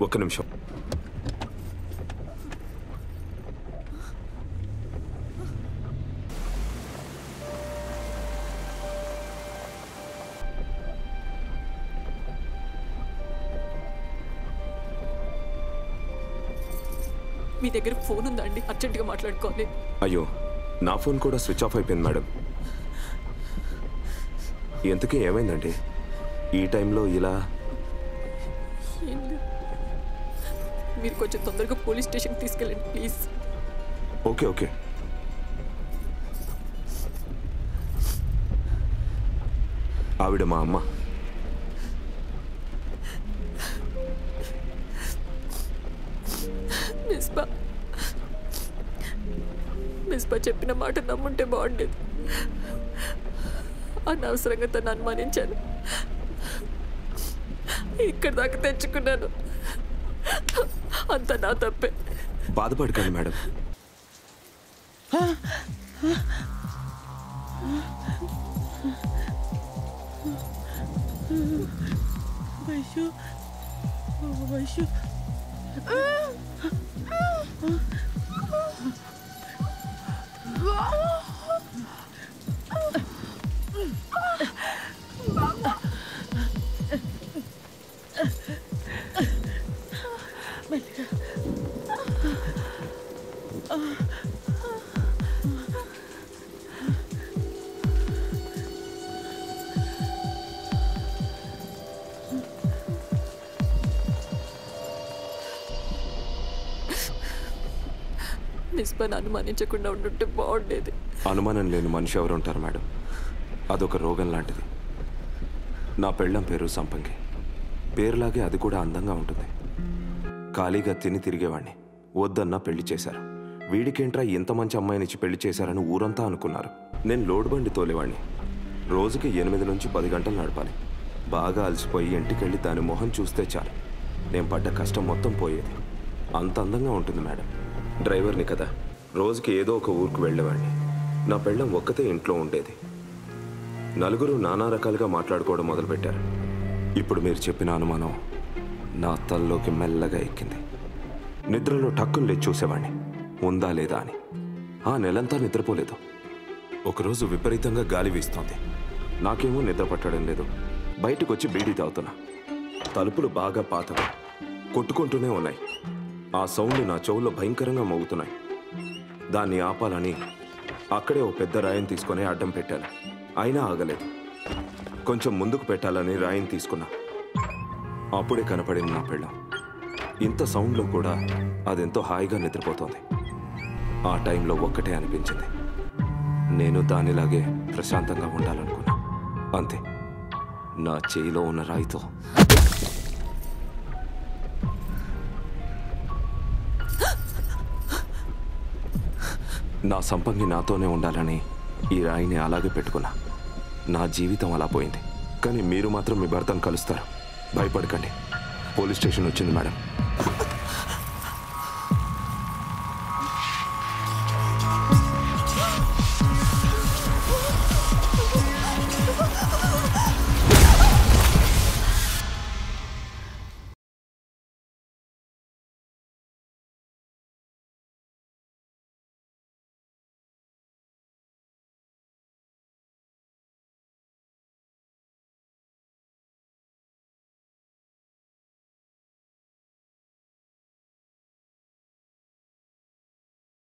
ఒక్క నిమిషం మీ దగ్గర ఫోన్ ఉందా అండి అర్జెంటుగా మాట్లాడుకోవాలి అయ్యో నా ఫోన్ కూడా స్విచ్ ఆఫ్ అయిపోయింది మేడం ఎంతకీ ఏమైందండి ఈ టైంలో ఇలా ఏం లేదు. మీరు కొంచెం తొందరగా పోలీస్ స్టేషన్కి తీసుకెళ్ళండి ప్లీజ్ ఓకే ఓకే ఆవిడ మా అమ్మ మిస్బా మిస్బా చెప్పిన మాట నమ్ముంటే బాగుండేది అనవసరంగా తను అనుమానించాను ఇక్కడ దాకా తెచ్చుకున్నాను అంత నా తప్పే బాధపడకండి మేడం వైషు వైషు మిస్బాని అనుమానించకుండా ఉండుంటే బాగుండేది అనుమానం లేని మనిషి ఎవరు ఉంటారు మేడం అదొక రోగం లాంటిది నా పెళ్ళం పేరు సంపంగి పేరులాగే అది కూడా అందంగా ఉంటుంది ఖాళీగా తిని తిరిగేవాణ్ణి వద్దన్నా పెళ్లి చేశారు వీడికేంట్రా ఇంత మంచి అమ్మాయినిచ్చి పెళ్లి చేశారని ఊరంతా అనుకున్నారు నేను లోడ్ బండి తోలేవాణ్ణి రోజుకి ఎనిమిది నుంచి పది గంటలు నడపాలి బాగా అలసిపోయి ఇంటికెళ్ళి దాని మొహం చూస్తే చాలు నేను పడ్డ కష్టం మొత్తం పోయేది అంత అందంగా ఉంటుంది మేడం డ్రైవర్ని కదా రోజుకి ఏదో ఒక ఊరికి వెళ్ళేవాడిని నా పెళ్ళం ఒక్కతే ఇంట్లో ఉండేది నలుగురు నానా రకాలుగా మాట్లాడుకోవడం మొదలుపెట్టారు ఇప్పుడు మీరు చెప్పిన అనుమానం నా తలలోకి మెల్లగా ఎక్కింది నిద్రలో టక్కులు లేచి చూసేవాడిని ఉందా లేదా అని ఆ నెలంతా నిద్రపోలేదు ఒకరోజు విపరీతంగా గాలి వీస్తోంది నాకేమో నిద్ర పట్టడం లేదు బయటకు వచ్చి బీడీ తాగుతున్నా తలుపులు బాగా పాతవి కొట్టుకుంటూనే ఉన్నాయి ఆ సౌండ్ నా చెవుల్లో భయంకరంగా మోగుతున్నాయి దాన్ని ఆపాలని అక్కడే ఓ పెద్ద రాయిని తీసుకొని అడ్డం పెట్టాను అయినా ఆగలేదు కొంచెం ముందుకు పెట్టాలని రాయిని తీసుకున్నా అప్పుడే కనపడింది నా పెళ్ళం ఇంత సౌండ్లో కూడా అదెంతో హాయిగా నిద్రపోతోంది ఆ టైంలో ఒక్కటే అనిపించింది నేను దానిలాగే ప్రశాంతంగా ఉండాలనుకున్నా అంతే నా చేయిలో ఉన్న రాయితో నా సంపంగి నాతోనే ఉండాలని ఈ రాయిని అలాగే పెట్టుకున్నా నా జీవితం అలా పోయింది కానీ మీరు మాత్రం మీ భర్తను కలుస్తారు భయపడకండి పోలీస్ స్టేషన్ వచ్చింది మేడం